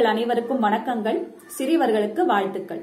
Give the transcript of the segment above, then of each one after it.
அனைவருக்கும் வணக்கங்கள் சிறியவர்களுக்கு வாழ்த்துக்கள்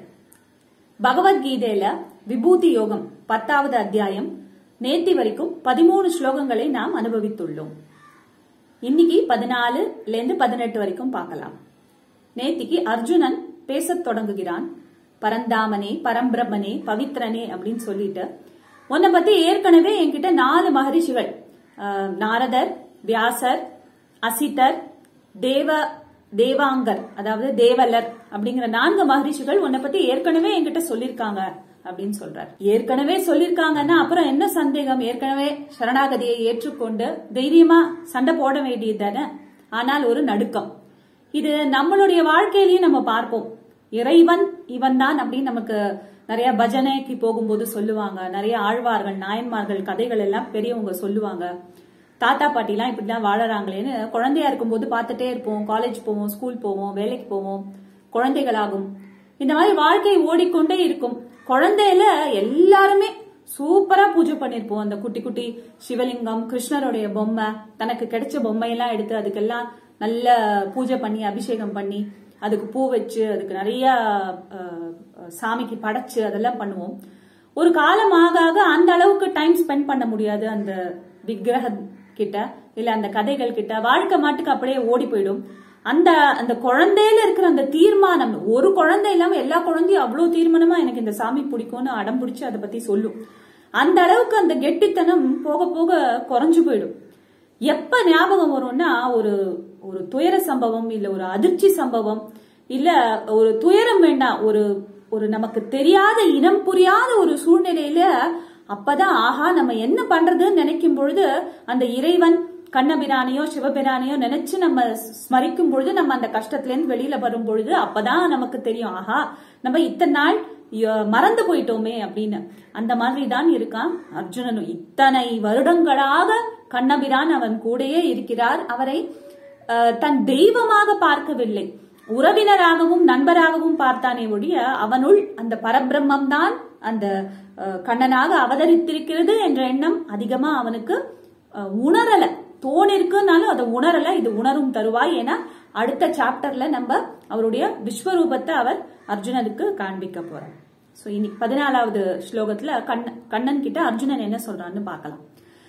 பகவத்கீதையில விபூதி யோகம் பத்தாவது அத்தியாயம் நேத்தி வரைக்கும் பதிமூணு ஸ்லோகங்களை நாம் அனுபவித்துள்ளோம் இன்னைக்கு பதினாலுல இருந்து பதினெட்டு வரைக்கும் பார்க்கலாம் நேத்திக்கு அர்ஜுனன் பேசத் தொடங்குகிறான் பரந்தாமனே பரம்பிரம்மனே பவித்ரனே அப்படின்னு சொல்லிட்டு உன்னை பத்தி ஏற்கனவே என்கிட்ட நாலு மகரிஷிகள் ஆஹ், நாரதர் வியாசர் அசிதர் தேவ தேவாங்கர் அதாவது தேவலர் அப்படிங்கிற நான்கு மகரிஷிகள் உன்னை பத்தி ஏற்கனவே என்கிட்ட சொல்லிருக்காங்க அப்படின்னு சொல்றார் ஏற்கனவே சொல்லிருக்காங்கன்னா அப்புறம் என்ன சந்தேகம் ஏற்கனவே சரணாகதியை ஏற்றுக்கொண்டு தைரியமா சண்டை போட வேண்டியது தானே ஆனால் ஒரு நடுக்கம் இது நம்மளுடைய வாழ்க்கையிலயும் நம்ம பார்ப்போம் இறைவன் இவன் தான் அப்படின்னு நமக்கு நிறைய பஜனைக்கு போகும்போது சொல்லுவாங்க நிறைய ஆழ்வார்கள் நாயன்மார்கள் கதைகள் எல்லாம் பெரியவங்க சொல்லுவாங்க தாத்தா பாட்டிலாம் இப்படிலாம் வாழறாங்களேன்னு குழந்தையா இருக்கும்போது பார்த்துட்டே இருப்போம் காலேஜ் போவோம் ஸ்கூல் போவோம் வேலைக்கு போவோம் குழந்தைகளாகும் இந்த மாதிரி வாழ்க்கை ஓடிக்கொண்டே இருக்கும் குழந்தையில எல்லாருமே சூப்பரா பூஜை பண்ணிருப்போம் அந்த குட்டி குட்டி சிவலிங்கம் கிருஷ்ணருடைய பொம்மை தனக்கு கிடைச்ச பொம்மையெல்லாம் எடுத்து அதுக்கெல்லாம் நல்ல பூஜை பண்ணி அபிஷேகம் பண்ணி அதுக்கு பூ வச்சு அதுக்கு நிறைய அஹ், சாமிக்கு படைச்சு அதெல்லாம் பண்ணுவோம் ஒரு காலம் ஆக ஆக அந்த அளவுக்கு டைம் ஸ்பெண்ட் பண்ண முடியாது அந்த விக்கிரக கிட்ட இல்ல அந்த கதைகள் கிட்ட வாழ்க்கை மாட்டுக்கு அப்படியே ஓடி போயிடும் அந்த அந்த குழந்தையில இருக்கிற அந்த தீர்மானம் ஒரு குழந்தை இல்லாம எல்லா குழந்தையும் அவ்வளவு தீர்மானமா எனக்கு இந்த சாமி பிடிக்கும்னு அடம் பிடிச்சு அதை பத்தி சொல்லும் அந்த அளவுக்கு அந்த கெட்டித்தனம் போக போக குறைஞ்சு போயிடும் எப்ப ஞாபகம் வரும்னா ஒரு ஒரு துயர சம்பவம் இல்ல ஒரு அதிர்ச்சி சம்பவம் இல்ல ஒரு துயரம் வேண்டாம் ஒரு ஒரு நமக்கு தெரியாத இனம் புரியாத ஒரு சூழ்நிலையில அப்பதான் ஆஹா நம்ம என்ன பண்றதுன்னு நினைக்கும் பொழுது அந்த இறைவன் கண்ணபிரானையோ சிவபிரானையோ நினைச்சு நம்ம ஸ்மரிக்கும் பொழுது நம்ம அந்த கஷ்டத்துல இருந்து வெளியில வரும் பொழுது அப்பதான் நமக்கு தெரியும் ஆஹா நம்ம இத்தனை நாள் ய- மறந்து போயிட்டோமே அப்படின்னு அந்த மாதிரி தான் இருக்கான் அர்ஜுனனும் இத்தனை வருடங்களாக கண்ணபிரான் அவன் கூடயே இருக்கிறார் அவரை அஹ், தன் தெய்வமாக பார்க்கவில்லை உறவினராகவும் நண்பராகவும் பார்த்தானே ஒழிய அவனுள் அந்த பரபிரம்மம் தான் அந்த அஹ், கண்ணனாக அவதரித்திருக்கிறது என்ற எண்ணம் அதிகமா அவனுக்கு அஹ், உணரல தோணிருக்குனாலும் அதை உணரல இது உணரும் தருவாய் ஏன்னா அடுத்த சாப்டர்ல நம்ம அவருடைய விஸ்வரூபத்தை அவர் அர்ஜுனனுக்கு காண்பிக்க போறார் சோ இனி பதினாலாவது ஸ்லோகத்துல கண்ண கண்ணன் கிட்ட அர்ஜுனன் என்ன சொல்றான்னு பார்க்கலாம்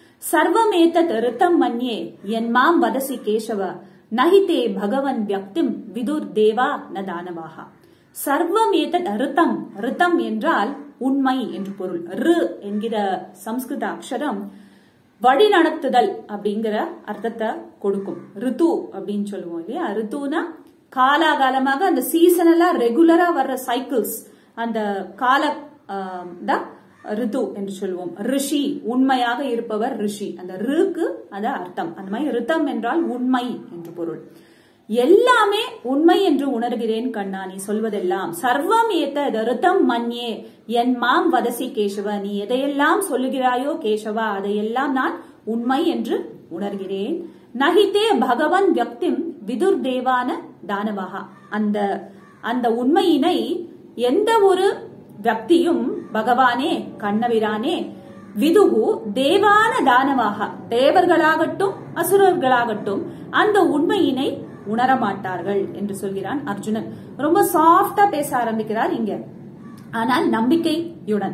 சர்வமேதத் ரித்தம் மன்யே என் மாம் வதசி கேசவ நஹிதே பகவன் வியக்திம் விதுர் தேவா ந தானவாகா சர்வம் ஏதத் ரித்தம் ரித்தம் என்றால் உண்மை என்று பொருள் ரு என்கிற சம்ஸ்கிருத அக்ஷரம் வழிநடத்துதல் அப்படிங்கிற அர்த்தத்தை கொடுக்கும் ரித்து அப்படின்னு சொல்லுவோம் இல்லையா ரித்துனா காலாகாலமாக அந்த சீசனலா ரெகுலரா வர்ற சைக்கிள்ஸ் அந்த கால ஆம், தான் ரித்து என்று சொல்லுவோம் ரிஷி உண்மையாக இருப்பவர் ரிஷி அந்த ருக்கு அது அர்த்தம் அந்த மாதிரி ரித்தம் என்றால் உண்மை என்று பொருள் எல்லாமே உண்மை என்று உணர்கிறேன் கண்ணா நீ சொல்வதெல்லாம் சர்வம் ஏத்த ரித்தம் மன்யே என் மாம் வதசி கேசவ நீ எதையெல்லாம் சொல்லுகிறாயோ கேசவா அதையெல்லாம் நான் உண்மை என்று உணர்கிறேன் நகிதே பகவன் வியக்திம் விதுர் தேவான தானவகா அந்த அந்த உண்மையினை எந்த ஒரு வியக்தியும் பகவானே கண்ணவிரானே விதுகு தேவான தானவாக தேவர்களாகட்டும் அசுரர்களாகட்டும் அந்த உண்மையினை உணரமாட்டார்கள் என்று சொல்கிறான் அர்ஜுனன் ரொம்ப சாஃப்டா பேச ஆரம்பிக்கிறார் இங்க ஆனால் நம்பிக்கையுடன்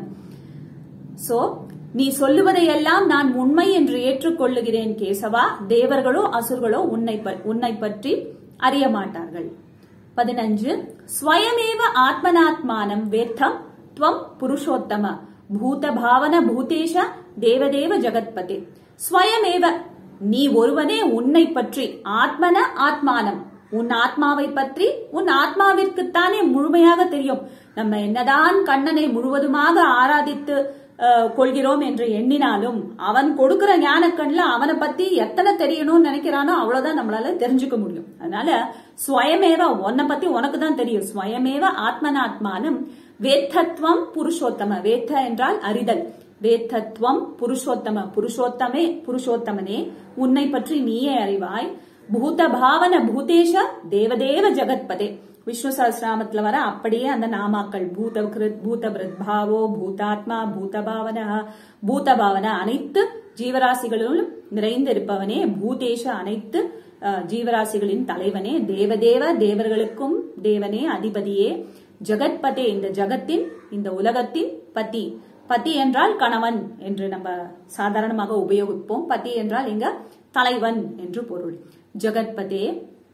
சோ நீ சொல்லுவதையெல்லாம் நான் உண்மை என்று ஏற்றுக்கொள்ளுகிறேன் கேசவா தேவர்களோ அசுர்களோ உன்னை ப- உன்னை பற்றி அறிய மாட்டார்கள் பதினஞ்சு ஸ்வயமேவ ஆத்மனாத்மானம் வேத்தம் துவம் புருஷோத்தம பூத பாவன பூதேஷ தேவதேவ ஜகத்பதே ஸ்வயமேவ நீ ஒருவனே உன்னை பற்றி ஆத்மன ஆத்மானம் உன் ஆத்மாவை பற்றி உன் ஆத்மாவிற்குத்தானே முழுமையாக தெரியும் நம்ம என்னதான் கண்ணனை முழுவதுமாக ஆராதித்து அஹ், கொள்கிறோம் என்று எண்ணினாலும் அவன் கொடுக்கிற ஞானக்கண்ல அவனை பத்தி எத்தனை தெரியணும்னு நினைக்கிறானோ அவ்வளவுதான் நம்மளால தெரிஞ்சுக்க முடியும் அதனால ஸ்வயமேவ உன்னை பத்தி உனக்கு தான் தெரியும் ஸ்வயமேவ ஆத்மனாத்மானம் வேத்தத்துவம் புருஷோத்தம வேத்த என்றால் அறிதல் வேத்தத்துவம் புருஷோத்தம புருஷோத்தமே புருஷோத்தமனே உன்னை பற்றி நீயே அறிவாய் பூத பாவன பூதேஷ தேவதேவ ஜெகத்பதே விஷ்ணு சஹஸ்ராமத்துல வர அப்படியே அந்த நாமாக்கள் பூத கிருத் பூத பாவோ பூதாத்மா பூத பாவன பூத பாவன அனைத்து ஜீவராசிகளிலும் நிறைந்து இருப்பவனே பூதேஷ அனைத்து அஹ், ஜீவராசிகளின் தலைவனே தேவதேவ தேவர்களுக்கும் தேவனே அதிபதியே ஜெகத்பதே இந்த ஜகத்தின் இந்த உலகத்தின் பதி பதி என்றால் கணவன் என்று நம்ம சாதாரணமாக உபயோகிப்போம் பதி என்றால் இங்க தலைவன் என்று பொருள் ஜெகத்பதே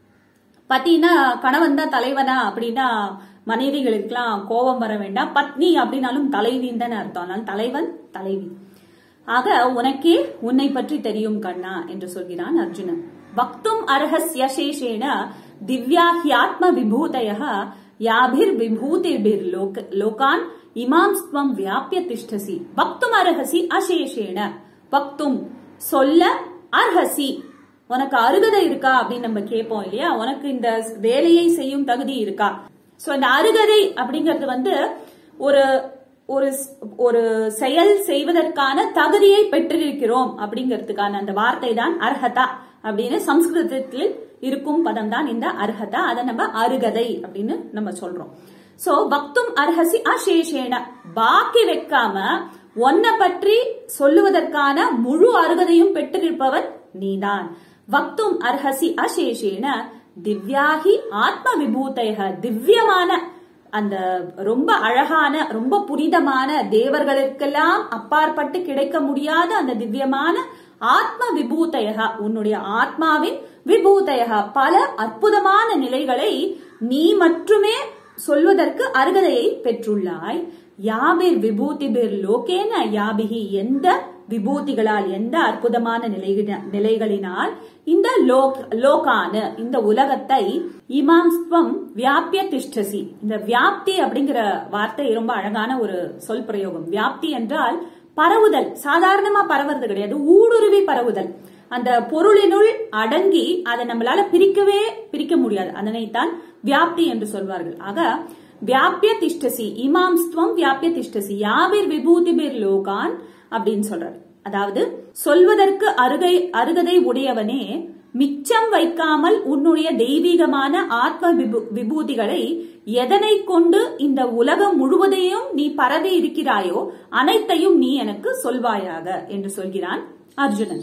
பத்தினா கணவன் தான் தலைவனா அப்படின்னா மனைவிகளுக்கெல்லாம் கோபம் வர வேண்டாம் பத்னி அப்படின்னாலும் தலைவின்னு தானே அர்த்தம் அதனால தலைவன் தலைவி ஆக உனக்கே உன்னை பற்றி தெரியும் கண்ணா என்று சொல்கிறான் அர்ஜுனன் பக்தும் அர்ஹஸ்ய சேஷேன திவ்யாஹ்யாத்ம விபூதய யாபிர் விபூதிபிர் லோக லோகான் இமாம் ஸ்வம் வியாபிய திஷ்டசி பக்தும் அர்ஹசி அசேஷேன பக்தும் சொல்ல அர்ஹசி உனக்கு அருகதை இருக்கா அப்படின்னு நம்ம கேட்போம் இல்லையா உனக்கு இந்த வேலையை செய்யும் தகுதி இருக்கா சோ இந்த அருகதை அப்படிங்கிறது வந்து ஒரு ஒரு ஒரு செயல் செய்வதற்கான தகுதியை பெற்றிருக்கிறோம் அப்படிங்கிறதுக்கான அந்த வார்த்தை தான் அர்ஹதா அப்படின்னு சம்ஸ்கிருதத்தில் இருக்கும் பதம் தான் இந்த அர்ஹதா அதை நம்ம அருகதை அப்படின்னு நம்ம சொல்றோம் சோ பக்தும் அர்ஹசி அசேஷேன பாக்கி வைக்காம உன்னை பற்றி சொல்லுவதற்கான முழு அருகதையும் பெற்றிருப்பவன் நீதான் வக்தும் அர்ஹசி அசேஷேன திவ்யாகி ஆத்ம விபூதைக திவ்யமான அந்த ரொம்ப அழகான ரொம்ப புனிதமான தேவர்களுக்கெல்லாம் அப்பாற்பட்டு கிடைக்க முடியாத அந்த திவ்யமான ஆத்ம விபூதையக உன்னுடைய ஆத்மாவின் விபூதையக பல அற்புதமான நிலைகளை நீ மட்டுமே சொல்வதற்கு அருகதையை பெற்றுள்ளாய் யாபிர் விபூதிபிர் லோகேன யாபிகி எந்த விபூதிகளால் எந்த அற்புதமான நிலைகின- நிலைகளினால் இந்த லோக் லோகான இந்த உலகத்தை இமாம்ஸ்வம் வியாபிய திஷ்டசி இந்த வியாப்தி அப்படிங்கிற வார்த்தை ரொம்ப அழகான ஒரு சொல் பிரயோகம் வியாப்தி என்றால் பரவுதல் சாதாரணமா பரவுறது கிடையாது ஊடுருவி பரவுதல் அந்த பொருளினுள் அடங்கி அதை நம்மளால பிரிக்கவே பிரிக்க முடியாது அதனைத்தான் வியாப்தி என்று சொல்வார்கள் ஆக வியாபிய திஷ்டசி இமாம்ஸ்துவம் வியாபிய திஷ்டசி யாவிர் விபூதிபிர் லோகான் அப்படின்னு சொல்றாரு அதாவது சொல்வதற்கு அருகை அருகதை உடையவனே மிச்சம் வைக்காமல் உன்னுடைய தெய்வீகமான ஆத்ம விபு- விபூதிகளை எதனை கொண்டு இந்த உலகம் முழுவதையும் நீ பரவி இருக்கிறாயோ அனைத்தையும் நீ எனக்கு சொல்வாயாக என்று சொல்கிறான் அர்ஜுனன்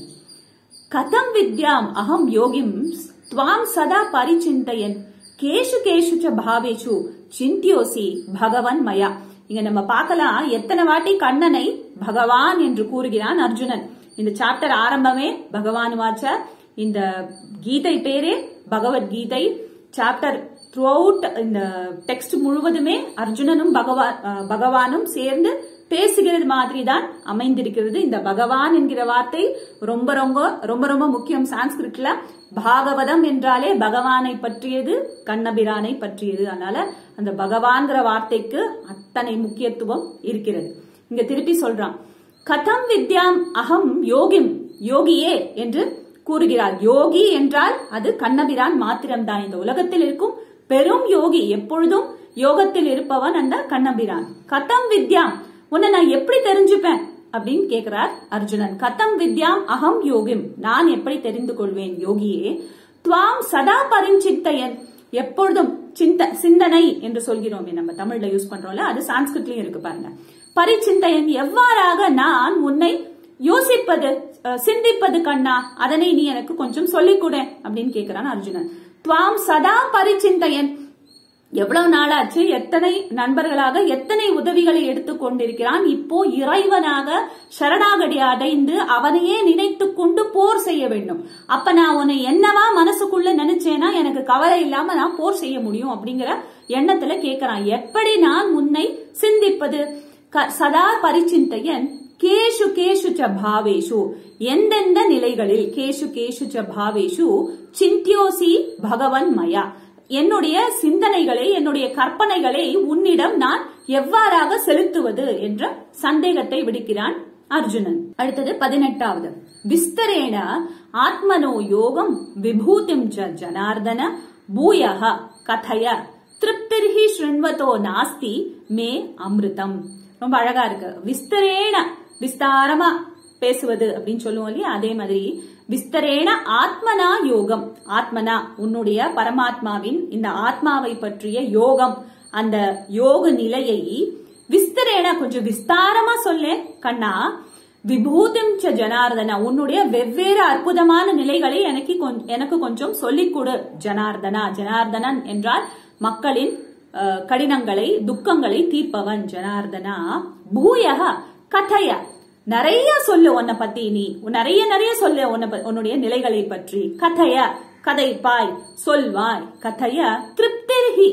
கதம் வித்யாம் அகம் யோகிம் துவாம் சதா பரிச்சிந்தையன் கேஷு கேஷு ச பாவேஷு சிந்தியோசி பகவன் மயா இங்க நம்ம பார்க்கலாம் எத்தனை வாட்டி கண்ணனை பகவான் என்று கூறுகிறான் அர்ஜுனன் இந்த சாப்டர் ஆரம்பமே பகவான் வாச்ச இந்த கீதை பேரே பகவத்கீதை சாப்டர் த்ரூ அவுட் இந்த டெக்ஸ்ட் முழுவதுமே அர்ஜுனனும் பகவான் அஹ், பகவானும் சேர்ந்து பேசுகிறது மாதிரி தான் அமைந்திருக்கிறது இந்த பகவான் என்கிற வார்த்தை ரொம்ப ரொம்ப ரொம்ப ரொம்ப முக்கியம் சான்ஸ்கிரிட்ல பாகவதம் என்றாலே பகவானை பற்றியது கண்ணபிரானை பற்றியது அதனால அந்த பகவான்கிற வார்த்தைக்கு அத்தனை முக்கியத்துவம் இருக்கிறது இங்க திருப்பி சொல்றான் கதம் வித்யாம் அகம் யோகிம் யோகியே என்று கூறுகிறார் யோகி என்றால் அது கண்ணபிரான் மாத்திரம்தான் இந்த உலகத்தில் இருக்கும் பெரும் யோகி எப்பொழுதும் யோகத்தில் இருப்பவன் அந்த கண்ணபிரான் கதம் வித்யாம் உன்னை நான் எப்படி தெரிஞ்சுப்பேன் அப்படின்னு கேக்குறார் அர்ஜுனன் கதம் வித்யாம் அகம் யோகிம் நான் எப்படி தெரிந்து கொள்வேன் யோகியே துவாம் சதா பரிஞ்சித்தையன் எப்பொழுதும் சிந்த சிந்தனை என்று சொல்கிறோமே நம்ம தமிழ்ல யூஸ் பண்றோம்ல அது சான்ஸ்கிருட்லயும் இருக்கு பாருங்க பரிச்சிந்தையன் எவ்வாறாக நான் உன்னை யோசிப்பது அஹ், சிந்திப்பது கண்ணா அதனை நீ எனக்கு கொஞ்சம் சொல்லிக் கொடு அப்படின்னு கேக்குறான் அர்ஜுனன் துவாம் சதா பரிச்சிந்தையன் எவ்வளவு நாளாச்சு எத்தனை நண்பர்களாக எத்தனை உதவிகளை எடுத்துக் கொண்டிருக்கிறான் இப்போ இறைவனாக சரணாகடி அடைந்து அவனையே நினைத்து கொண்டு போர் செய்ய வேண்டும் அப்ப நான் உன்னை என்னவா மனசுக்குள்ள நினைச்சேனா எனக்கு கவலை இல்லாம நான் போர் செய்ய முடியும் அப்படிங்கிற எண்ணத்துல கேக்குறான் எப்படி நான் உன்னை சிந்திப்பது க- சதா பரிச்சிந்தையன் கேஷு கேஷு ச பாவேஷு எந்தெந்த நிலைகளில் கேஷு கேஷு ச பாவேஷு சிந்தியோசி பகவன் மயா என்னுடைய சிந்தனைகளை என்னுடைய கற்பனைகளை உன்னிடம் நான் எவ்வாறாக செலுத்துவது என்ற சந்தேகத்தை விடுக்கிறான் அர்ஜுனன் அடுத்தது பதினெட்டாவது விஸ்தரேன ஆத்மனோ யோகம் விபூதிம் ச ஜனார்தன பூயக கதய திருப்திர்ஹி ஸ்ருண்வதோ நாஸ்தி மே அமிர்தம் ரொம்ப அழகா இருக்கு விஸ்தரேன விஸ்தாரமா பேசுவது அப்படின்னு சொல்லுவோம் இல்லையா அதே மாதிரி விஸ்தரேன ஆத்மனா யோகம் ஆத்மனா உன்னுடைய பரமாத்மாவின் இந்த ஆத்மாவை பற்றிய யோகம் அந்த யோக நிலையை விஸ்தரேன கொஞ்சம் விஸ்தாரமா சொல்ல கண்ணா விபூதிம் ச ஜனார்தனா உன்னுடைய வெவ்வேறு அற்புதமான நிலைகளை எனக்கு கொஞ்- எனக்கு கொஞ்சம் சொல்லிக் கொடு ஜனார்தனா ஜனார்தனன் என்றால் மக்களின் அஹ், கடினங்களை துக்கங்களை தீர்ப்பவன் ஜனார்தனா பூயக கதைய நிறைய சொல்லு உன்னை பத்தி நீ நிறைய நிறைய சொல்லு உன்னை ப- உன்னுடைய நிலைகளை பற்றி கதைய கதைப்பாய் சொல்வாய் கதைய திருப்திர்ஹி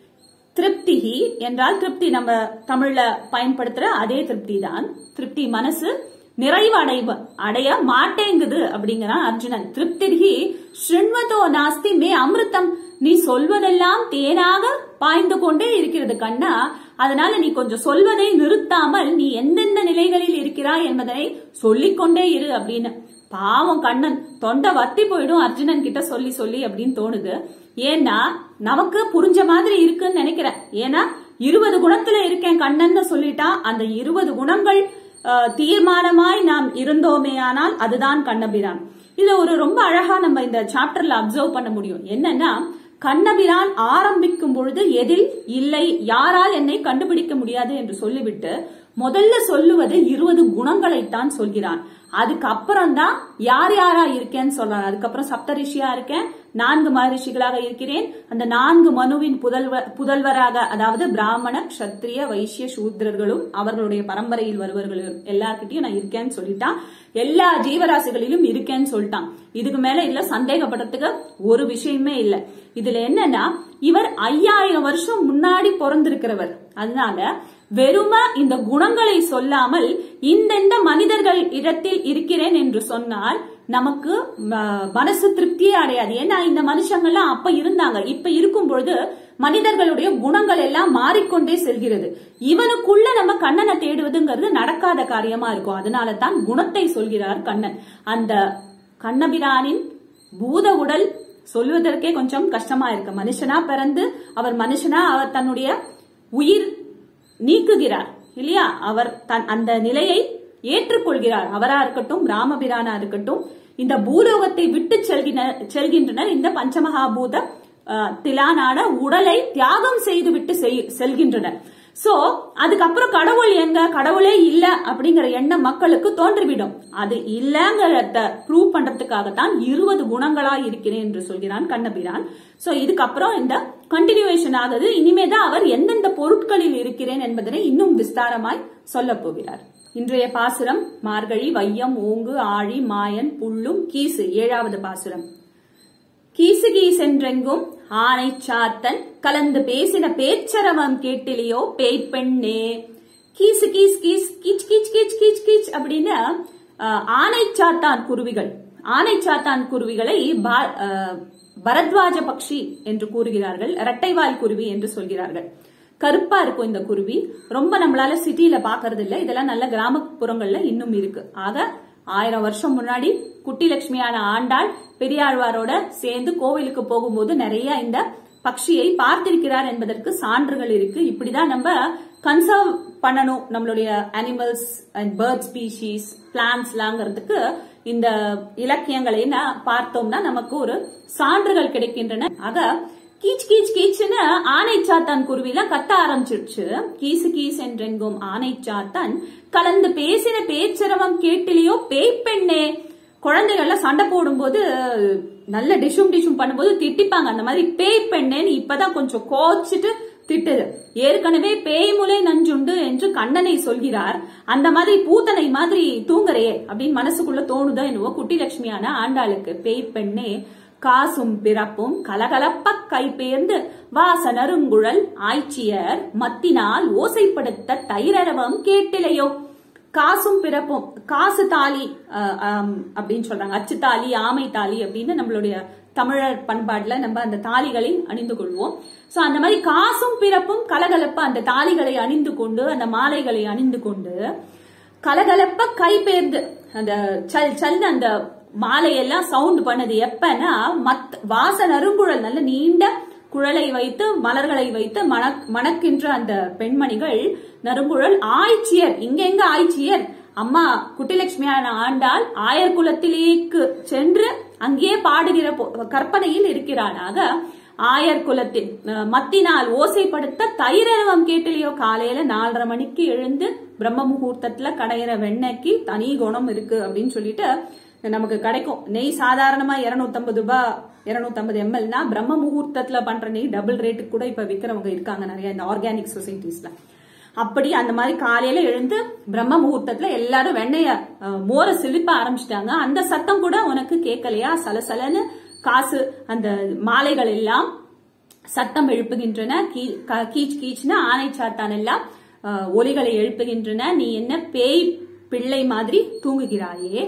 திருப்திஹி என்றால் திருப்தி நம்ம தமிழ்ல பயன்படுத்துற அதே திருப்தி தான் திருப்தி மனசு நிறைவு அடைவ அடைய மாட்டேங்குது அப்படிங்கிறான் அர்ஜுனன் திருப்திர்ஹி ஸ்ருண்வதோ நாஸ்தி மே அமிர்தம் நீ சொல்வதெல்லாம் தேனாக பாய்ந்து கொண்டே இருக்கிறது கண்ணா அதனால நீ கொஞ்சம் சொல்வதை நிறுத்தாமல் நீ எந்தெந்த நிலைகளில் இருக்கிறாய் என்பதனை சொல்லிக்கொண்டே இரு அப்படின்னு பாவம் கண்ணன் தொண்டை வத்தி போயிடும் அர்ஜுனன் கிட்ட சொல்லி சொல்லி அப்படின்னு தோணுது ஏன்னா நமக்கு புரிஞ்ச மாதிரி இருக்குன்னு நினைக்கிறேன் ஏன்னா இருபது குணத்துல இருக்கேன் கண்ணன்னு சொல்லிட்டா அந்த இருபது குணங்கள் அஹ், தீர்மானமாய் நாம் இருந்தோமேயானால் அதுதான் கண்ணபிரான் இதுல ஒரு ரொம்ப அழகா நம்ம இந்த சாப்டர்ல அப்சர்வ் பண்ண முடியும் என்னன்னா கண்ணபிரான் ஆரம்பிக்கும் பொழுது எதில் இல்லை யாரால் என்னை கண்டுபிடிக்க முடியாது என்று சொல்லிவிட்டு முதல்ல சொல்லுவது இருபது குணங்களைத்தான் சொல்கிறான் அதுக்கப்புறம் தான் யார் யாரா இருக்கேன்னு சொல்றான் அதுக்கப்புறம் சப்தரிஷியா இருக்கேன் நான்கு மகரிஷிகளாக இருக்கிறேன் அந்த நான்கு மனுவின் புதல்வர் புதல்வராக அதாவது பிராமண கஷத்திரிய வைசிய சூத்ரர்களும் அவர்களுடைய பரம்பரையில் வருவர்களும் எல்லார்கிட்டயும் நான் இருக்கேன்னு சொல்லிட்டான் எல்லா ஜீவராசிகளிலும் இருக்கேன்னு சொல்லிட்டான் இதுக்கு மேல இல்ல சந்தேகப்படுறதுக்கு ஒரு விஷயமே இல்ல இதுல என்னன்னா இவர் ஐயாயிரம் வருஷம் முன்னாடி பிறந்திருக்கிறவர் அதனால வெறும இந்த குணங்களை சொல்லாமல் இந்தெந்த மனிதர்கள் இடத்தில் இருக்கிறேன் என்று சொன்னால் நமக்கு ம- மனசு திருப்தியே அடையாது ஏன்னா இந்த மனுஷங்கள்லாம் அப்ப இருந்தாங்க இப்ப இருக்கும் பொழுது மனிதர்களுடைய குணங்கள் எல்லாம் மாறிக்கொண்டே செல்கிறது இவனுக்குள்ள நம்ம கண்ணனை தேடுவதுங்கிறது நடக்காத காரியமா இருக்கும் அதனால தான் குணத்தை சொல்கிறார் கண்ணன் அந்த கண்ணபிரானின் பூத உடல் சொல்வதற்கே கொஞ்சம் கஷ்டமா இருக்கு மனுஷனா பிறந்து அவர் மனுஷனா அவர் தன்னுடைய உயிர் நீக்குகிறார் இல்லையா அவர் தன் அந்த நிலையை ஏற்றுக்கொள்கிறார் அவரா இருக்கட்டும் ராமபிரானா இருக்கட்டும் இந்த பூலோகத்தை விட்டு செல்கின செல்கின்றனர் இந்த பஞ்சமகாபூத அஹ், திலானான உடலை தியாகம் செய்து விட்டு செய்- செல்கின்றனர் சோ அதுக்கப்புறம் கடவுள் எங்க கடவுளே இல்ல அப்படிங்கிற எண்ணம் மக்களுக்கு தோன்றிவிடும் அது இல்லங்கிறத ப்ரூவ் பண்றதுக்காகத்தான் இருபது குணங்களா இருக்கிறேன் என்று சொல்கிறான் கண்ணபிரான் சோ இதுக்கப்புறம் இந்த கண்டினியூவேஷன் ஆகுது இனிமேதான் அவர் எந்தெந்த பொருட்களில் இருக்கிறேன் என்பதனை இன்னும் விஸ்தாரமாய் சொல்ல போகிறார் இன்றைய பாசுரம் மார்கழி வையம் ஓங்கு ஆழி மாயன் புல்லும் கீசு ஏழாவது பாசுரம் கீசு கீசென்றெங்கும் ஆனை சாத்தன் கலந்து பேசின பேச்சரவம் கேட்டிலையோ பேய் பெண்ணே கீசு கீஸ் கீஸ் கீச் கீச் கீச் கீச் கீச் அப்படின்னு அஹ், ஆனை சாத்தான் குருவிகள் ஆனை சாத்தான் குருவிகளை பா- அஹ், பரத்வாஜ பக்ஷி என்று கூறுகிறார்கள் இரட்டைவால் குருவி என்று சொல்கிறார்கள் கருப்பா இருக்கும் இந்த குருவி ரொம்ப நம்மளால சிட்டில பாக்குறது இல்ல இதெல்லாம் நல்ல கிராமப்புறங்கள்ல இன்னும் இருக்கு ஆக ஆயிரம் வருஷம் முன்னாடி குட்டி லட்சுமியான ஆண்டாள் பெரியாழ்வாரோட சேர்ந்து கோவிலுக்கு போகும்போது நிறைய இந்த பக்ஷியை பார்த்திருக்கிறார் என்பதற்கு சான்றுகள் இருக்கு இப்படிதான் நம்ம கன்சர்வ் பண்ணணும் நம்மளுடைய அனிமல்ஸ் அண்ட் பேர்ட் ஸ்பீஷீஸ் பிளான்ஸ்லாங்கிறதுக்கு இந்த இலக்கியங்களை நா- பார்த்தோம்னா நமக்கு ஒரு சான்றுகள் கிடைக்கின்றன ஆக கீச் கீச் கீச்சுன்னு ஆனை சாத்தான் குருவிலாம் கத்த ஆரம்பிச்சிருச்சு கீசு கீஸ் என்றெங்கும் ஆனை சாத்தான் கலந்து பேசின பேச்சரவம் கேட்டிலையோ பேய் பெண்ணே குழந்தைகள்லாம் சண்டை போடும்போது நல்ல டிஷும் டிஷும் பண்ணும்போது திட்டிப்பாங்க அந்த மாதிரி பேய் பெண்ணேன்னு இப்பதான் கொஞ்சம் கோச்சிட்டு திட்டுது ஏற்கனவே பேய் முலை நஞ்சுண்டு என்று கண்ணனை சொல்கிறார் அந்த மாதிரி பூத்தனை மாதிரி தூங்குறையே அப்படின்னு மனசுக்குள்ள தோணுதோ என்னவோ குட்டி லட்சுமியான ஆண்டாளுக்கு பேய் பெண்ணே காசும் பிறப்பும் கலகலப்ப கைபேர்ந்து வாசனருங்குழல் ஆய்ச்சியர் மத்தினால் ஓசைப்படுத்த தைரரவம் கேட்டிலையோ காசும் பிறப்பும் காசு தாலி அஹ், ஆம், அப்படின்னு சொல்றாங்க அச்சு தாலி ஆமை தாலி அப்படின்னு நம்மளுடைய தமிழர் பண்பாட்டுல நம்ம அந்த தாலிகளை அணிந்து கொள்வோம் சோ அந்த மாதிரி காசும் பிறப்பும் கலகலப்ப அந்த தாலிகளை அணிந்து கொண்டு அந்த மாலைகளை அணிந்து கொண்டு கலகலப்ப கைபேர்ந்து அந்த சல் சல்னு அந்த மாலையெல்லாம் சவுண்ட் பண்ணது எப்பன்னா மத் வாச நறுங்குழல் நல்ல நீண்ட குழலை வைத்து மலர்களை வைத்து மணக் மணக்கின்ற அந்த பெண்மணிகள் நறுங்குழல் ஆய்ச்சியர் இங்க எங்க ஆய்ச்சியர் அம்மா குட்டிலட்சுமியான ஆண்டாள் ஆயர் குலத்திலேக்கு சென்று அங்கே பாடுகிற பொ- கற்பனையில் இருக்கிறானாக ஆயர் குலத்தின் அஹ், மத்தினால் ஓசைப்படுத்த தைரவம் கேட்டிலையோ காலையில நாலரை மணிக்கு எழுந்து பிரம்ம முகூர்த்தத்துல கடையிற வெண்ணெய்க்கு தனி குணம் இருக்கு அப்படின்னு சொல்லிட்டு நமக்கு கிடைக்கும் நெய் சாதாரணமா 250 ரூபாய் 250 எம்எல்னா பிரம்ம முகூர்த்தத்துல பண்ற நெய் டபுள் ரேட்டுக்கு கூட இப்ப விக்கிறவங்க இருக்காங்க நிறைய இந்த ஆர்கானிக் சொசைட்டிஸ்ல அப்படி அந்த மாதிரி காலையில எழுந்து பிரம்ம முகூர்த்தத்துல எல்லாரும் வெண்ணெய அஹ், மோரை சிலிப்ப ஆரம்பிச்சிட்டாங்க அந்த சத்தம் கூட உனக்கு கேட்கலையா சலசலன்னு காசு அந்த மாலைகள் எல்லாம் சத்தம் எழுப்புகின்றன கீ- க- கீச் கீச்னு ஆனை சாத்தான் எல்லாம் அஹ், ஒலிகளை எழுப்புகின்றன நீ என்ன பேய் பிள்ளை மாதிரி தூங்குகிறாயே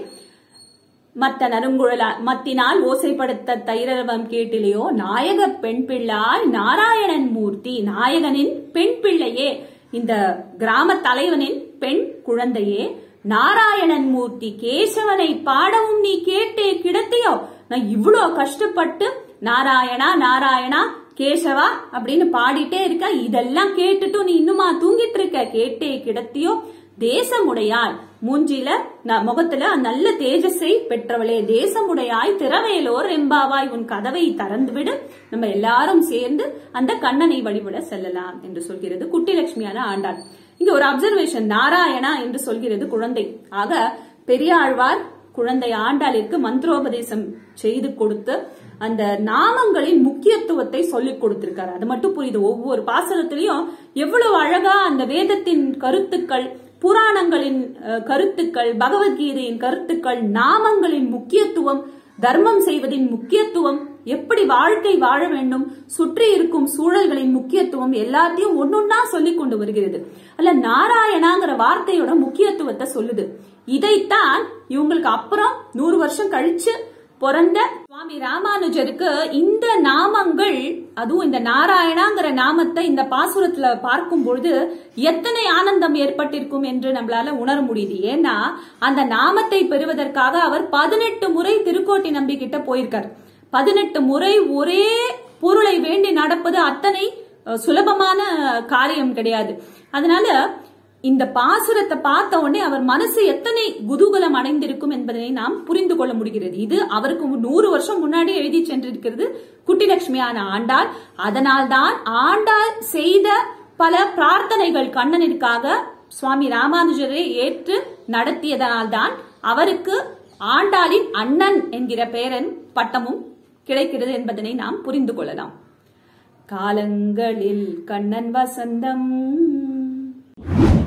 மத்த நறுங்குழலா மத்தினால் ஓசைப்படுத்த தைரவம் கேட்டிலையோ நாயக பெண் பிள்ளாய் நாராயணன் மூர்த்தி நாயகனின் பெண் பிள்ளையே இந்த கிராம தலைவனின் பெண் குழந்தையே நாராயணன் மூர்த்தி கேசவனை பாடவும் நீ கேட்டே கிடத்தியோ நான் இவ்வளோ கஷ்டப்பட்டு நாராயணா நாராயணா கேசவா அப்படின்னு பாடிட்டே இருக்க இதெல்லாம் கேட்டுட்டு நீ இன்னுமா தூங்கிட்டு இருக்க கேட்டே கிடத்தியோ தேசமுடையாய் மூஞ்சில ந- முகத்துல நல்ல தேஜஸை பெற்றவளே தேசமுடையாய் திறவேலோர் எம்பாவாய் உன் கதவை திறந்துவிடு நம்ம எல்லாரும் சேர்ந்து அந்த கண்ணனை வழிபட செல்லலாம் என்று சொல்கிறது குட்டிலட்சுமியான ஆண்டாள் இங்க ஒரு அப்சர்வேஷன் நாராயணா என்று சொல்கிறது குழந்தை ஆக பெரியாழ்வார் குழந்தை ஆண்டாளிற்கு மந்திரோபதேசம் செய்து கொடுத்து அந்த நாமங்களின் முக்கியத்துவத்தை சொல்லிக் கொடுத்திருக்காரு அது மட்டும் புரியுது ஒவ்வொரு பாசனத்திலையும் எவ்வளவு அழகா அந்த வேதத்தின் கருத்துக்கள் புராணங்களின் அஹ், கருத்துக்கள் பகவத்கீதையின் கருத்துக்கள் நாமங்களின் முக்கியத்துவம் தர்மம் செய்வதின் முக்கியத்துவம் எப்படி வாழ்க்கை வாழ வேண்டும் சுற்றி இருக்கும் சூழல்களின் முக்கியத்துவம் எல்லாத்தையும் ஒன்னொன்னா சொல்லிக் கொண்டு வருகிறது அல்ல நாராயணாங்கிற வார்த்தையோட முக்கியத்துவத்தை சொல்லுது இதைத்தான் இவங்களுக்கு அப்புறம் நூறு வருஷம் கழிச்சு பிறந்த சுவாமி ராமானுஜருக்கு இந்த நாமங்கள் அதுவும் இந்த நாராயணாங்கிற நாமத்தை இந்த பாசுரத்துல பார்க்கும் பொழுது எத்தனை ஆனந்தம் ஏற்பட்டிருக்கும் என்று நம்மளால உணர முடியுது ஏன்னா அந்த நாமத்தை பெறுவதற்காக அவர் பதினெட்டு முறை திருக்கோட்டி நம்பி கிட்ட போயிருக்கார் பதினெட்டு முறை ஒரே பொருளை வேண்டி நடப்பது அத்தனை அஹ், சுலபமான காரியம் கிடையாது அதனால இந்த பாசுரத்தை பார்த்த உடனே அவர் மனசு எத்தனை குதூகலம் அடைந்திருக்கும் என்பதனை நாம் புரிந்து கொள்ள முடிகிறது இது அவருக்கு மு- நூறு வருஷம் முன்னாடி எழுதி சென்றிருக்கிறது குட்டிலட்சுமியான ஆண்டாள் அதனால்தான் ஆண்டாள் செய்த பல பிரார்த்தனைகள் கண்ணனிற்காக சுவாமி ராமானுஜரை ஏற்று நடத்தியதனால்தான் அவருக்கு ஆண்டாளின் அண்ணன் என்கிற பெயரன் பட்டமும் கிடைக்கிறது என்பதனை நாம் புரிந்து கொள்ளலாம் காலங்களில் கண்ணன் வசந்தம்